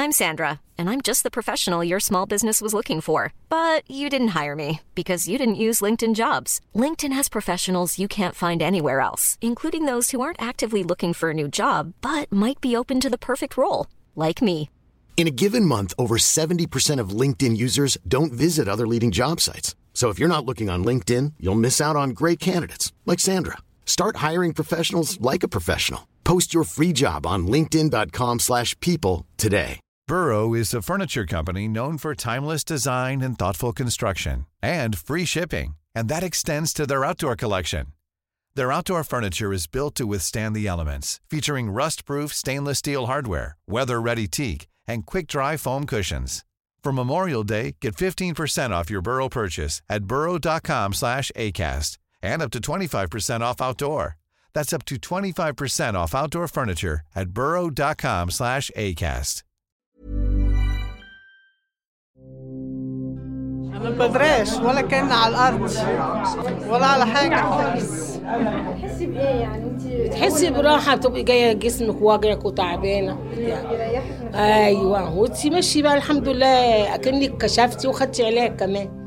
I'm Sandra, and I'm just the professional your small business was looking for. But you didn't hire me because you didn't use LinkedIn jobs. LinkedIn has professionals you can't find anywhere else, including those who aren't actively looking for a new job but might be open to the perfect role, like me. In a given month, over 70% of LinkedIn users don't visit other leading job sites. So if you're not looking on LinkedIn, you'll miss out on great candidates like Sandra. Start hiring professionals like a professional. Post your free job on linkedin.com/people slash people today. Burrow is a furniture company known for timeless design and thoughtful construction and free shipping, and that extends to their outdoor collection. Their outdoor furniture is built to withstand the elements, featuring rust-proof stainless steel hardware, weather-ready teak, and quick-dry foam cushions. For Memorial Day, get 15% off your Burrow purchase at burrow.com slash ACAST and up to 25% off outdoor. That's up to 25% off outdoor furniture at burrow.com slash ACAST. ما بدريش ولا كنا على الارض ولا على حاجه خالص بتحسي بايه يعني انت تحسي براحة بتبقي جاية جسمك واجعك وتعبانة بيريحك أيوة وانتي ماشي بقى الحمد لله أكنك كشفتي وخدتي علاج كمان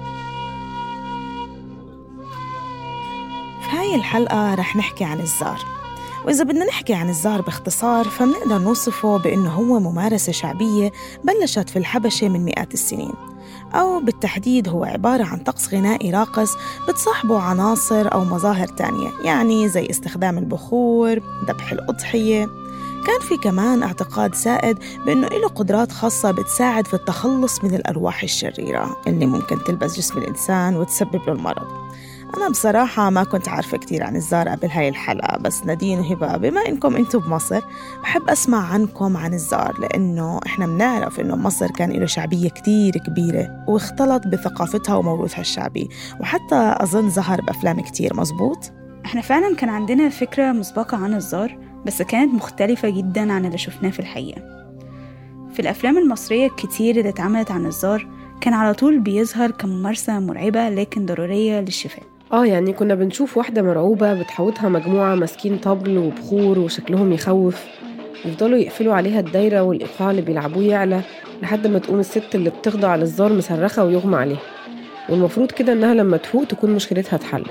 في هاي الحلقة رح نحكي عن الزار وإذا بدنا نحكي عن الزار باختصار فمنقدر نوصفه بأنه هو ممارسة شعبية بلشت في الحبشة من مئات السنين أو بالتحديد هو عبارة عن طقس غنائي راقص بتصاحبه عناصر أو مظاهر تانية يعني زي استخدام البخور ذبح الأضحية كان في كمان اعتقاد سائد بأنه له قدرات خاصة بتساعد في التخلص من الأرواح الشريرة اللي ممكن تلبس جسم الإنسان وتسبب له المرض أنا بصراحة ما كنت عارفة كتير عن الزار قبل هاي الحلقة بس نادين وهبة بما إنكم أنتم بمصر بحب أسمع عنكم عن الزار لأنه إحنا بنعرف إنه مصر كان له شعبية كتير كبيرة واختلط بثقافتها وموروثها الشعبي وحتى أظن ظهر بأفلام كتير مزبوط احنا فعلا كان عندنا فكرة مسبقة عن الزار بس كانت مختلفة جدا عن اللي شفناه في الحقيقة في الأفلام المصرية الكتير اللي اتعملت عن الزار كان على طول بيظهر كممارسة مرعبة لكن ضرورية للشفاء اه يعني كنا بنشوف واحدة مرعوبة بتحوطها مجموعة ماسكين طبل وبخور وشكلهم يخوف يفضلوا يقفلوا عليها الدايرة والإيقاع اللي بيلعبوه يعلى لحد ما تقوم الست اللي بتخضع للزار مصرخة ويغمى عليها والمفروض كده إنها لما تفوق تكون مشكلتها اتحلت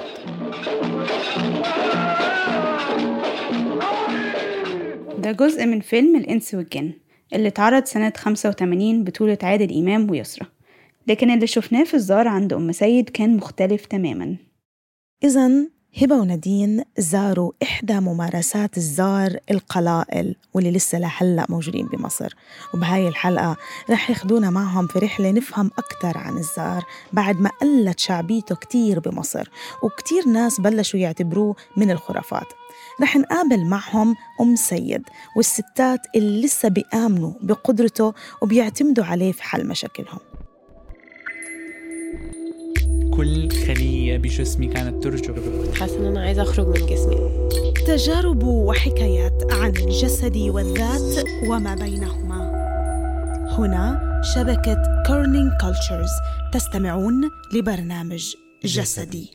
ده جزء من فيلم الإنس والجن اللي اتعرض سنة 85 بطولة عادل إمام ويسرى لكن اللي شفناه في الزار عند أم سيد كان مختلف تماما إذا هبة ونادين زاروا إحدى ممارسات الزار القلائل واللي لسه لهلا موجودين بمصر وبهاي الحلقة رح ياخدونا معهم في رحلة نفهم أكثر عن الزار بعد ما قلت شعبيته كتير بمصر وكتير ناس بلشوا يعتبروه من الخرافات رح نقابل معهم أم سيد والستات اللي لسه بيآمنوا بقدرته وبيعتمدوا عليه في حل مشاكلهم كل خلية بجسمي كانت ترجف حاسة إن أنا عايزة أخرج من جسمي تجارب وحكايات عن الجسد والذات وما بينهما هنا شبكة كورنينج كولتشرز تستمعون لبرنامج جسدي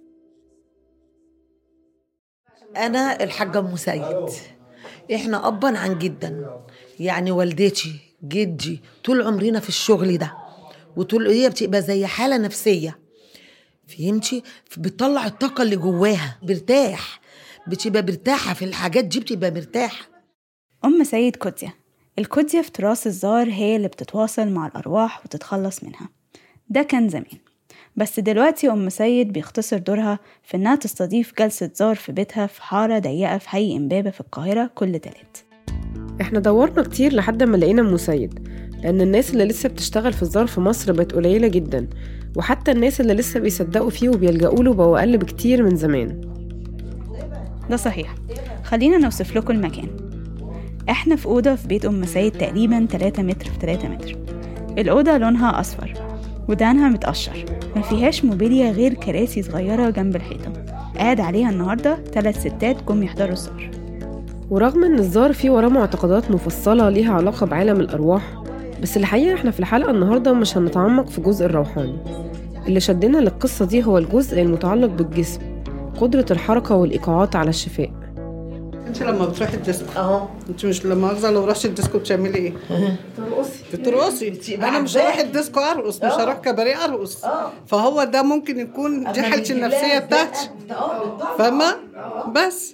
انا الحاجه ام سيد احنا ابا عن جدا يعني والدتي جدي طول عمرنا في الشغل ده وطول هي بتبقى زي حاله نفسيه فهمتي بتطلع الطاقه اللي جواها برتاح بتبقى مرتاحه في الحاجات دي بتبقى مرتاحه أم سيد كوديا الكوديا في تراث الزار هي اللي بتتواصل مع الأرواح وتتخلص منها ده كان زمان بس دلوقتي أم سيد بيختصر دورها في إنها تستضيف جلسة زار في بيتها في حارة ضيقة في حي إمبابة في القاهرة كل تلات احنا دورنا كتير لحد ما لقينا أم سيد لأن الناس اللي لسه بتشتغل في الزار في مصر بقت قليلة جدا وحتى الناس اللي لسه بيصدقوا فيه وبيلجأوا له بقوا أقل بكتير من زمان ده صحيح خلينا نوصف لكم المكان احنا في أوضة في بيت أم سيد تقريبا 3 متر في 3 متر الأوضة لونها أصفر ودهانها متقشر ما فيهاش موبيليا غير كراسي صغيرة جنب الحيطة قاعد عليها النهاردة ثلاث ستات جم يحضروا الزار ورغم ان الزار فيه وراه معتقدات مفصلة ليها علاقة بعالم الأرواح بس الحقيقة احنا في الحلقة النهاردة مش هنتعمق في الجزء الروحاني اللي شدنا للقصة دي هو الجزء المتعلق بالجسم قدرة الحركة والإيقاعات على الشفاء انت لما بتروحي الديسكو اهو انت مش لما مؤاخذه لو رحتي الديسكو بتعملي ايه؟ ترقصي بترقصي انا مش هروح الديسكو ارقص مش هروح كباريه ارقص فهو ده ممكن يكون دي حالتي النفسيه بتاعتي فاهمه بس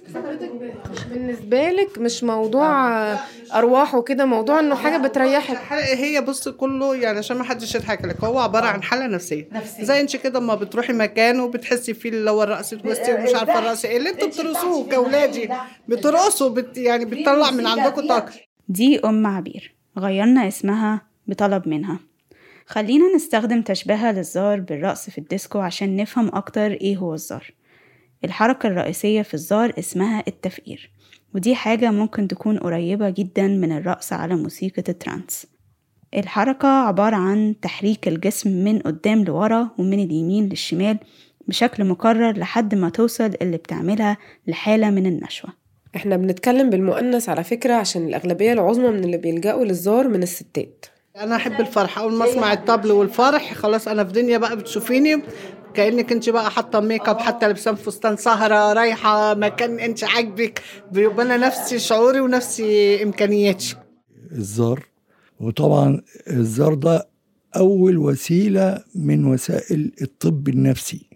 بالنسبة لك مش موضوع أرواح وكده موضوع إنه حاجة بتريحك هي بص كله يعني عشان ما حدش يضحك لك هو عباره عن حاله نفسيه زي انت كده اما بتروحي مكان وبتحسي فيه اللي هو الرقص توستي ومش عارفه الرقص ايه اللي انتوا بترقصوه كاولادي بترقصوا بت يعني بتطلع من عندكم طاقه دي أم عبير غيرنا اسمها بطلب منها خلينا نستخدم تشبيهها للزار بالرقص في الديسكو عشان نفهم أكتر إيه هو الزار الحركة الرئيسية في الزار اسمها التفقير ودي حاجة ممكن تكون قريبة جدا من الرقص على موسيقى الترانس الحركة عبارة عن تحريك الجسم من قدام لورا ومن اليمين للشمال بشكل مكرر لحد ما توصل اللي بتعملها لحالة من النشوة احنا بنتكلم بالمؤنث على فكرة عشان الأغلبية العظمى من اللي بيلجأوا للزار من الستات انا احب الفرح اول ما اسمع الطبل والفرح خلاص انا في دنيا بقى بتشوفيني كانك انت بقى حاطه ميك اب حتى لابسه فستان سهره رايحه مكان انت عاجبك بيبقى انا نفسي شعوري ونفسي امكانياتي الزار وطبعا الزار ده أول وسيلة من وسائل الطب النفسي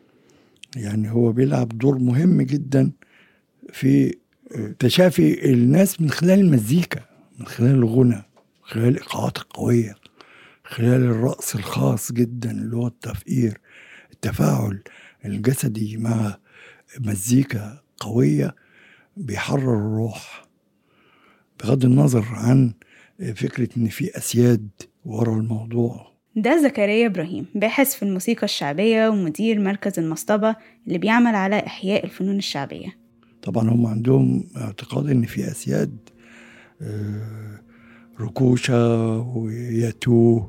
يعني هو بيلعب دور مهم جدا في تشافي الناس من خلال المزيكا من خلال الغنى من خلال الإيقاعات القوية خلال الرقص الخاص جدا اللي هو التفقير التفاعل الجسدي مع مزيكا قوية بيحرر الروح بغض النظر عن فكرة إن في أسياد ورا الموضوع ده زكريا إبراهيم باحث في الموسيقى الشعبية ومدير مركز المصطبة اللي بيعمل على إحياء الفنون الشعبية طبعا هم عندهم اعتقاد إن في أسياد آه، ركوشة وياتوه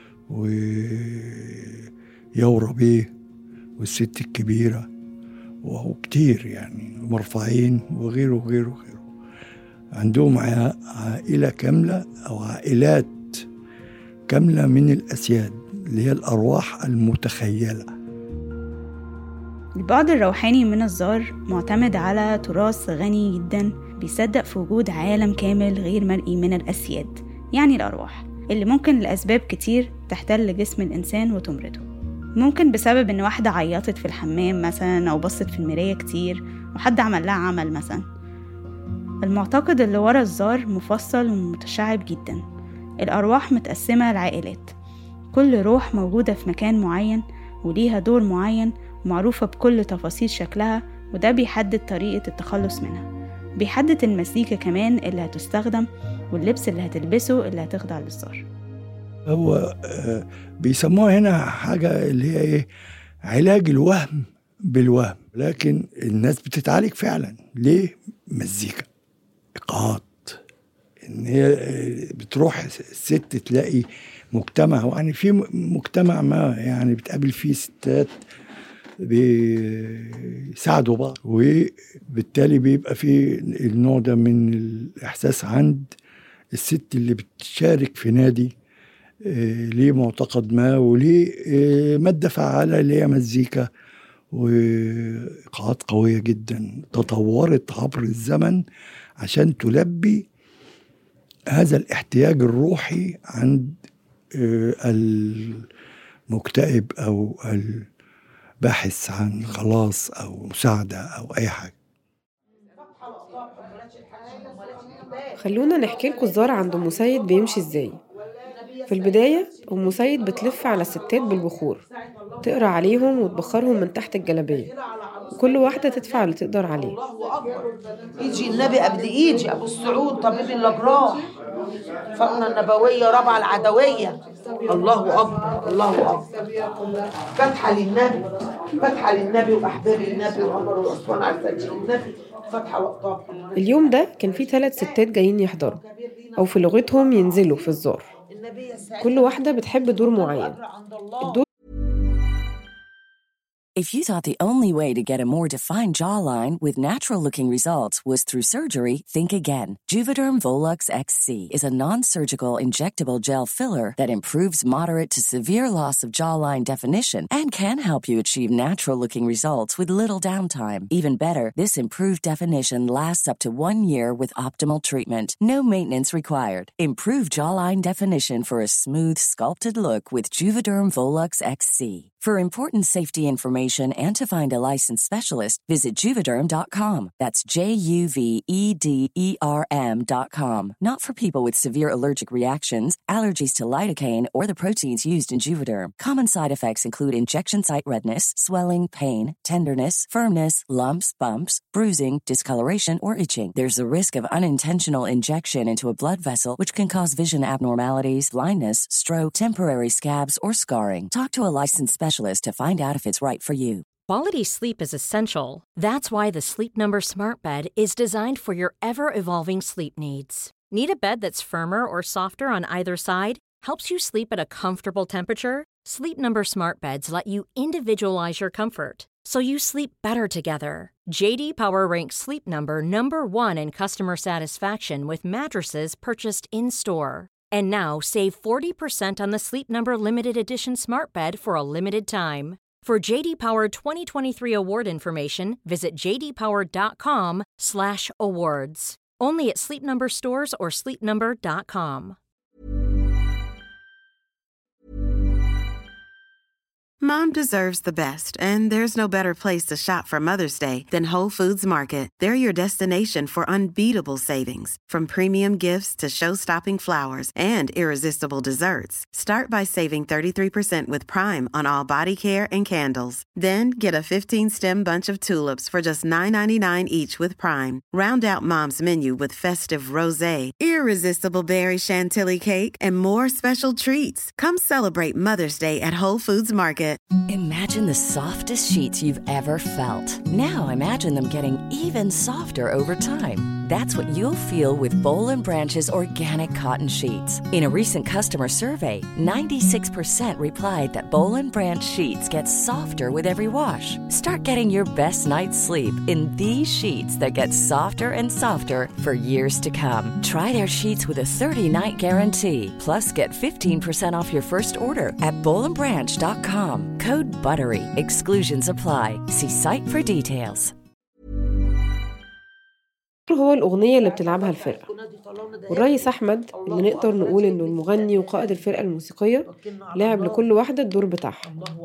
ويورا بيه والست الكبيرة وكتير يعني مرفعين وغيره وغيره وغيره عندهم ع- عائلة كاملة أو عائلات كاملة من الأسياد اللي هي الأرواح المتخيلة البعد الروحاني من الزار معتمد على تراث غني جدا بيصدق في وجود عالم كامل غير مرئي من الأسياد يعني الأرواح اللي ممكن لأسباب كتير تحتل جسم الإنسان وتمرضه ممكن بسبب إن واحدة عيطت في الحمام مثلا أو بصت في المراية كتير وحد عمل لها عمل مثلا المعتقد اللي ورا الزار مفصل ومتشعب جدا الأرواح متقسمة لعائلات كل روح موجودة في مكان معين وليها دور معين ومعروفة بكل تفاصيل شكلها وده بيحدد طريقة التخلص منها بيحدد المزيكا كمان اللي هتستخدم واللبس اللي هتلبسه اللي هتخضع للزار هو آه، بيسموها هنا حاجة اللي هي إيه علاج الوهم بالوهم لكن الناس بتتعالج فعلا ليه مزيكا إيقاعات إن هي آه، بتروح الست تلاقي مجتمع يعني في م- مجتمع ما يعني بتقابل فيه ستات بيساعدوا بعض وبالتالي بيبقى في النوع ده من الإحساس عند الست اللي بتشارك في نادي آه، ليه معتقد ما وليه آه، مادة فعالة اللي هي مزيكا وإيقاعات قوية جدا تطورت عبر الزمن عشان تلبي هذا الاحتياج الروحي عند آه، المكتئب أو الباحث عن خلاص أو مساعدة أو أي حاجة خلونا نحكي لكم الزار عند أم سيد بيمشي ازاي في البداية أم سيد بتلف على الستات بالبخور تقرا عليهم وتبخرهم من تحت الجلابية وكل واحدة تدفع اللي تقدر عليه يجي النبي قبل يجي ابو السعود طبيب الاجراح فاطمه النبويه رابعه العدويه الله اكبر الله اكبر فتحه للنبي فتحه للنبي واحباب النبي وعمر وعثمان على سجل النبي فتحه وقتها اليوم ده كان في ثلاث ستات جايين يحضروا أو في لغتهم ينزلوا في الزار كل واحدة بتحب دور معين الدور If you thought the only way to get a more defined jawline with natural looking results was through surgery, think again. Juvederm Volux XC is a non surgical injectable gel filler that improves moderate to severe loss of jawline definition and can help you achieve natural looking results with little downtime. Even better, this improved definition lasts up to one year with optimal treatment. No maintenance required. Improve jawline definition for a smooth, sculpted look with Juvederm Volux XC. For important safety information and to find a licensed specialist, visit juvederm.com. That's J U V E D E R M.com. Not for people with severe allergic reactions, allergies to lidocaine, or the proteins used in Juvederm. Common side effects include injection site redness, swelling, pain, tenderness, firmness, lumps, bumps, bruising, discoloration, or itching. There's a risk of unintentional injection into a blood vessel, which can cause vision abnormalities, blindness, stroke, temporary scabs, or scarring. Talk to a licensed specialist to find out if it's right for you. Quality sleep is essential. That's why the Sleep Number Smart Bed is designed for your ever evolving sleep needs. Need a bed that's firmer or softer on either side? Helps you sleep at a comfortable temperature? Sleep Number Smart Beds let you individualize your comfort so you sleep better together. JD Power ranks Sleep Number number 1 in customer satisfaction with mattresses purchased in-store. And now save 40% on the Sleep Number limited edition Smart Bed for a limited time. For JD Power 2023 award information, visit jdpower.com/awards. Only at Sleep Number stores or sleepnumber.com. Mom deserves the best, and there's no better place to shop for Mother's Day than Whole Foods Market. They're your destination for unbeatable savings, from premium gifts to show-stopping flowers and irresistible desserts. Start by saving 33% with Prime on all body care and candles. Then get a 15-stem bunch of tulips for just $9.99 each with Prime. Round out Mom's menu with festive rosé, irresistible berry chantilly cake, and more special treats. Come celebrate Mother's Day at Whole Foods Market. Imagine the softest sheets you've ever felt. Now imagine them getting even softer over time. That's what you'll feel with Bowl and Branch's organic cotton sheets. In a recent customer survey, 96% replied that Bowl and Branch sheets get softer with every wash. Start getting your best night's sleep in these sheets that get softer and softer for years to come. Try their sheets with a 30-night guarantee. Plus, get 15% off your first order at bowlandbranch.com. Code BUTTERY. Exclusions apply. See site for details. هو الأغنية اللي بتلعبها الفرقة والريس أحمد اللي نقدر نقول إنه المغني وقائد الفرقة الموسيقية لعب لكل واحدة الدور بتاعها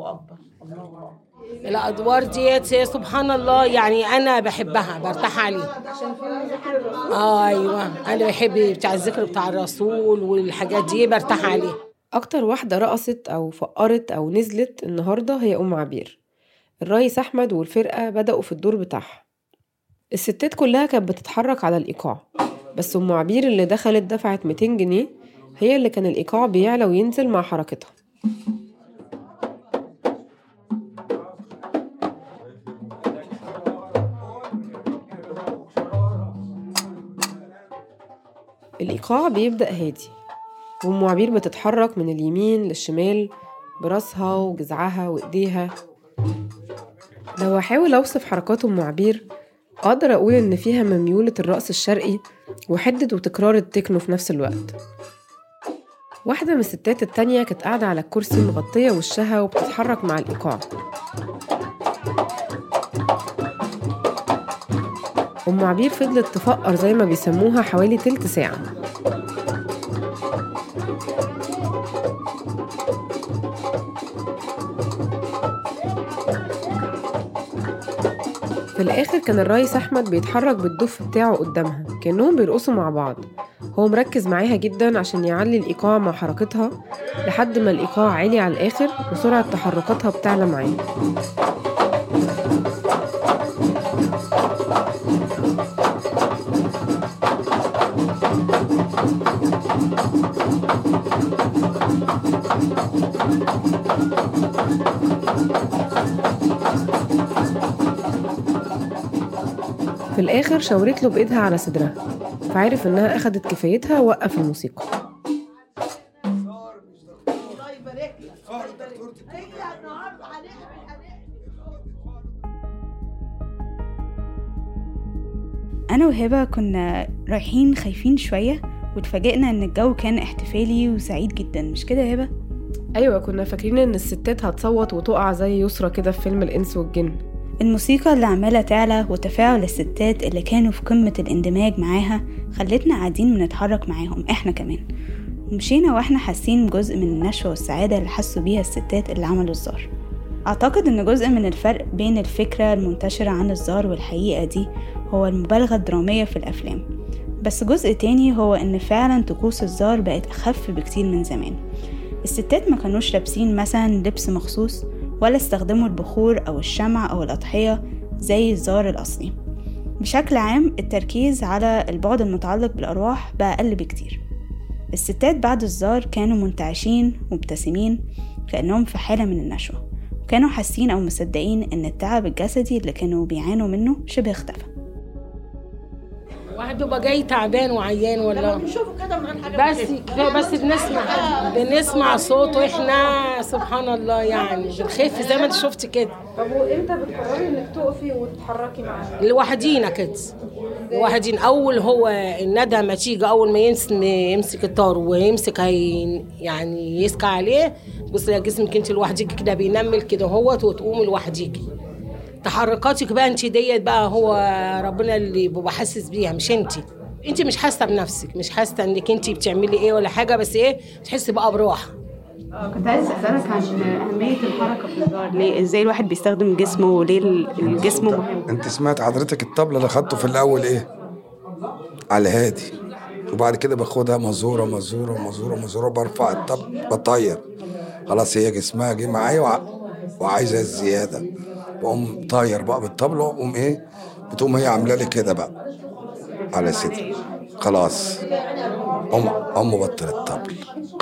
الادوار ديت سبحان الله يعني انا بحبها برتاح عليها آه ايوه انا بحب بتاع الذكر بتاع الرسول والحاجات دي برتاح عليها أكتر واحدة رقصت أو فقرت أو نزلت النهاردة هي أم عبير الريس أحمد والفرقة بدأوا في الدور بتاعها الستات كلها كانت بتتحرك على الإيقاع بس أم عبير اللي دخلت دفعت 200 جنيه هي اللي كان الإيقاع بيعلى وينزل مع حركتها الإيقاع بيبدأ هادي وأم عبير بتتحرك من اليمين للشمال براسها وجذعها وإيديها لو أحاول أوصف حركات أم عبير أقدر أقول إن فيها من ميولة الرقص الشرقي وحدة وتكرار التكنو في نفس الوقت واحدة من الستات التانية كانت قاعدة على الكرسي مغطية وشها وبتتحرك مع الإيقاع أم عبير فضلت تفقر زي ما بيسموها حوالي تلت ساعة في الآخر كان الريس أحمد بيتحرك بالدف بتاعه قدامها كأنهم بيرقصوا مع بعض هو مركز معاها جدا عشان يعلي الإيقاع مع حركتها لحد ما الإيقاع عالي على الآخر وسرعة تحركاتها بتعلى معاه في الآخر شاورت له بإيدها على صدرها فعرف إنها أخدت كفايتها ووقف الموسيقى أنا وهبة كنا رايحين خايفين شوية واتفاجئنا إن الجو كان احتفالي وسعيد جدا مش كده يا هبة؟ أيوة كنا فاكرين إن الستات هتصوت وتقع زي يسرى كده في فيلم الإنس والجن الموسيقى اللي عمالة تعلى وتفاعل الستات اللي كانوا في قمة الاندماج معاها خلتنا قاعدين بنتحرك معاهم احنا كمان ومشينا واحنا حاسين بجزء من النشوة والسعادة اللي حسوا بيها الستات اللي عملوا الزار أعتقد إن جزء من الفرق بين الفكرة المنتشرة عن الزار والحقيقة دي هو المبالغة الدرامية في الأفلام بس جزء تاني هو إن فعلا طقوس الزار بقت أخف بكتير من زمان الستات ما كانوش لابسين مثلا لبس مخصوص ولا استخدموا البخور أو الشمع أو الأضحية زي الزار الأصلي بشكل عام التركيز على البعد المتعلق بالأرواح بقى أقل بكتير الستات بعد الزار كانوا منتعشين ومبتسمين كأنهم في حالة من النشوة وكانوا حاسين أو مصدقين إن التعب الجسدي اللي كانوا بيعانوا منه شبه اختفى واحد بيبقى جاي تعبان وعيان ولا بنشوفه كده من حاجه بس كفايه بس بنسمع بنسمع صوته احنا سبحان الله يعني بنخف زي ما انت شفتي كده طب وامتى بتقرري انك تقفي وتتحركي معاه؟ لوحدينا كده لوحدين اول هو الندى ما تيجي اول ما يمسك يمسك الطار ويمسك هي يعني يسكى عليه بص يا جسمك انت لوحدك كده بينمل كده هوت وتقوم لوحدك تحركاتك بقى انت ديت بقى هو ربنا اللي بيبقى حاسس بيها مش انت انت مش حاسه بنفسك مش حاسه انك انت بتعملي ايه ولا حاجه بس ايه بتحسي بقى براحه كنت عايز اسالك عن اهميه الحركه في الظهر ليه ازاي الواحد بيستخدم جسمه وليه الجسم مهم انت سمعت حضرتك الطبلة اللي خدته في الاول ايه على الهادي وبعد كده باخدها مزورة مزورة مزورة مزورة برفع الطبل بطير خلاص هي جسمها جه معايا وع... وعايزة الزيادة بقوم طاير بقى بالطبلة وأقوم ايه بتقوم هي عاملة لي كده بقى على صدري خلاص أم أم بطل الطبل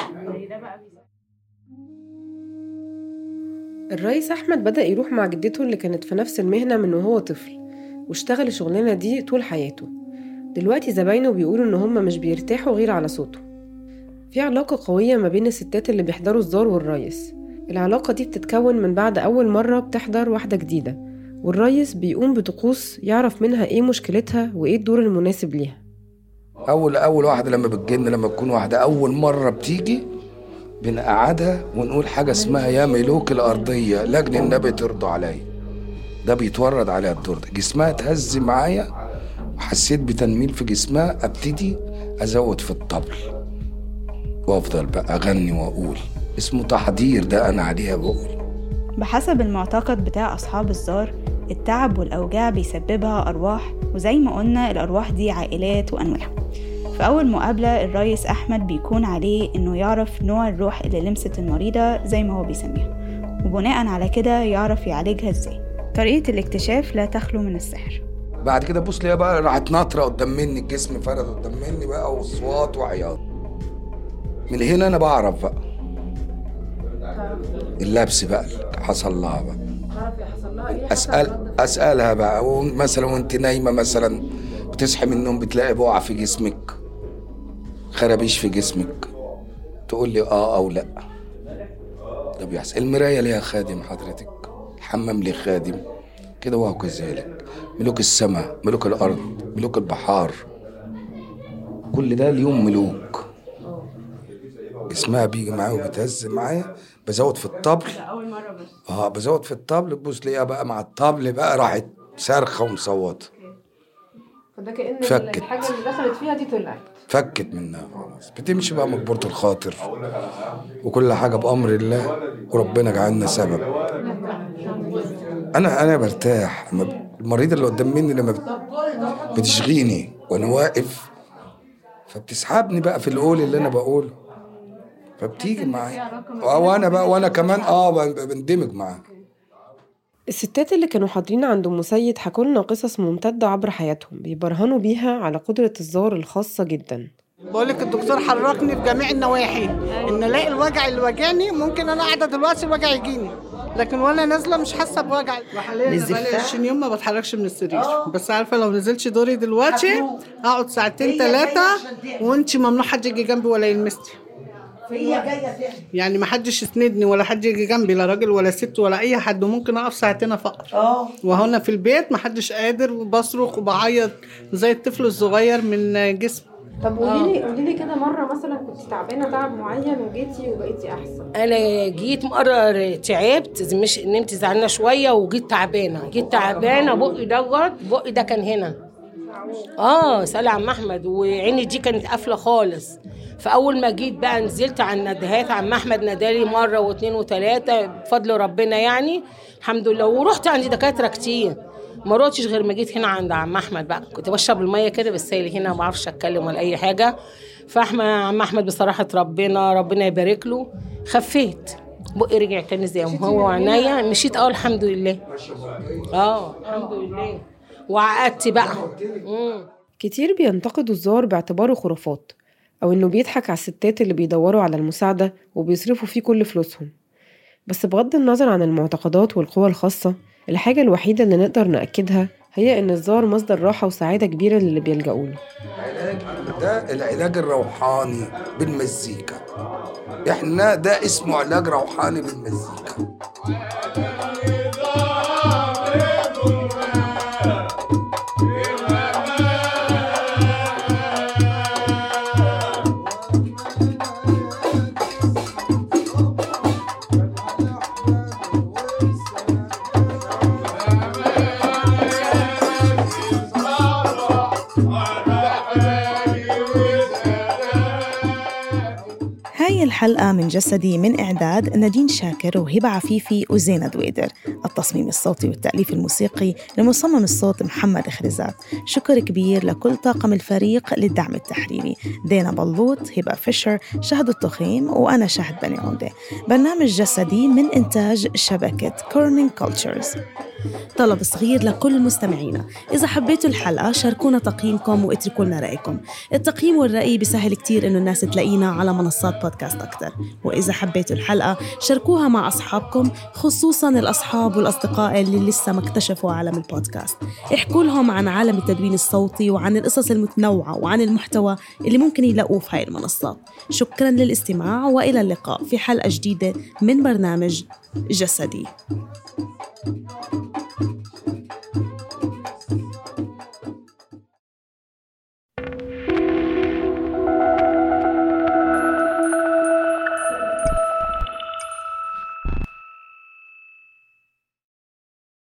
الرئيس أحمد بدأ يروح مع جدته اللي كانت في نفس المهنة من وهو طفل واشتغل الشغلانة دي طول حياته دلوقتي زباينه بيقولوا إن هما مش بيرتاحوا غير على صوته في علاقة قوية ما بين الستات اللي بيحضروا الزار والريس العلاقة دي بتتكون من بعد أول مرة بتحضر واحدة جديدة والريس بيقوم بطقوس يعرف منها إيه مشكلتها وإيه الدور المناسب ليها أول أول واحدة لما بتجن لما تكون واحدة أول مرة بتيجي بنقعدها ونقول حاجة اسمها يا ملوك الأرضية لجن النبي ترضوا عليا ده بيتورد عليها الدور ده جسمها تهز معايا وحسيت بتنميل في جسمها ابتدي ازود في الطبل وافضل بقى اغني واقول اسمه تحضير ده انا عليها بقول بحسب المعتقد بتاع أصحاب الزار التعب والأوجاع بيسببها أرواح وزي ما قلنا الأرواح دي عائلات وأنواع في أول مقابلة الريس أحمد بيكون عليه إنه يعرف نوع الروح اللي لمست المريضة زي ما هو بيسميها وبناء على كده يعرف يعالجها ازاي طريقة الاكتشاف لا تخلو من السحر بعد كده بص ليها بقى راحت ناطره قدام مني الجسم فرد قدام مني بقى واصوات وعياط من هنا انا بعرف بقى اللبس بقى اللي حصل لها بقى اسال اسالها بقى مثلا وانت نايمه مثلا بتصحي من النوم بتلاقي بقعه في جسمك خرابيش في جسمك تقول لي اه او لا ده بيحصل المرايه ليها خادم حضرتك الحمام ليه خادم كده وهو كذلك ملوك السماء ملوك الارض ملوك البحار كل ده اليوم ملوك اسمها بيجي معايا وبتهز معايا بزود في الطبل اه بزود في الطبل تبص ليها بقى مع الطبل بقى راحت صارخه ومصوته فده كأن فكت. الحاجة اللي دخلت فيها دي طلعت فكت منها خلاص بتمشي بقى مجبورة الخاطر وكل حاجة بأمر الله وربنا جعلنا سبب أنا أنا برتاح أما ب- المريض اللي قدام مني لما بت- بتشغيني وأنا واقف فبتسحبني بقى في القول اللي أنا بقوله فبتيجي معايا وأنا بقى وأنا كمان أه ب- بندمج معاها الستات اللي كانوا حاضرين عند أم سيد حكوا لنا قصص ممتدة عبر حياتهم بيبرهنوا بيها على قدرة الزار الخاصة جدا بقول لك الدكتور حركني في جميع النواحي ان الاقي الوجع اللي واجعني ممكن انا قاعده دلوقتي الوجع يجيني لكن وانا نازله مش حاسه بوجع وحاليا أنا نزفتها؟ بقالي 20 يوم ما بتحركش من السرير بس عارفه لو نزلتش دوري دلوقتي اقعد ساعتين ثلاثه وانت ممنوع حد يجي جنبي ولا يلمسني فهي جايه يعني ما حدش يسندني ولا حد يجي جنبي لا راجل ولا ست ولا اي حد وممكن اقف ساعتين فقط اه وهنا في البيت ما حدش قادر وبصرخ وبعيط زي الطفل الصغير من جسم طب قولي لي قولي لي كده مره مثلا كنت تعبانه تعب معين وجيتي وبقيتي احسن انا جيت مره تعبت مش نمت زعلانه شويه وجيت تعبانه جيت تعبانه بقي دوت بقي ده كان هنا اه سأل عم احمد وعيني دي كانت قافله خالص فاول ما جيت بقى نزلت على الندهات عم احمد نادالي مره واثنين وثلاثه بفضل ربنا يعني الحمد لله ورحت عند دكاتره كتير ما روحتش غير ما جيت هنا عند عم احمد بقى كنت بشرب الميه كده بس هي هنا ما اعرفش اتكلم ولا اي حاجه فاحمد عم احمد بصراحه ربنا ربنا يبارك له خفيت بقي رجع تاني زي ما هو وعينيا مشيت اه الحمد لله اه الحمد لله وعقدت بقى مم. كتير بينتقدوا الزار باعتباره خرافات أو إنه بيضحك على الستات اللي بيدوروا على المساعدة وبيصرفوا فيه كل فلوسهم بس بغض النظر عن المعتقدات والقوى الخاصة الحاجة الوحيدة اللي نقدر نأكدها هي إن الزار مصدر راحة وسعادة كبيرة للي بيلجأوا له ده العلاج الروحاني بالمزيكا احنا ده اسمه علاج روحاني بالمزيكا هاي الحلقة من جسدي من إعداد نادين شاكر وهبة عفيفي وزينة دويدر التصميم الصوتي والتأليف الموسيقي لمصمم الصوت محمد خرزات شكر كبير لكل طاقم الفريق للدعم التحريري دينا بلوط هبة فيشر شهد التخيم وأنا شهد بني عودة برنامج جسدي من إنتاج شبكة كورنينج كولتشرز طلب صغير لكل مستمعينا إذا حبيتوا الحلقة شاركونا تقييمكم واتركوا لنا رأيكم التقييم والرأي بيسهل كتير إنه الناس تلاقينا على منصات بودكاست أكتر وإذا حبيتوا الحلقة شاركوها مع أصحابكم خصوصا الأصحاب والأصدقاء اللي لسه ما اكتشفوا عالم البودكاست احكوا لهم عن عالم التدوين الصوتي وعن القصص المتنوعة وعن المحتوى اللي ممكن يلاقوه في هاي المنصات شكرا للاستماع وإلى اللقاء في حلقة جديدة من برنامج جسدي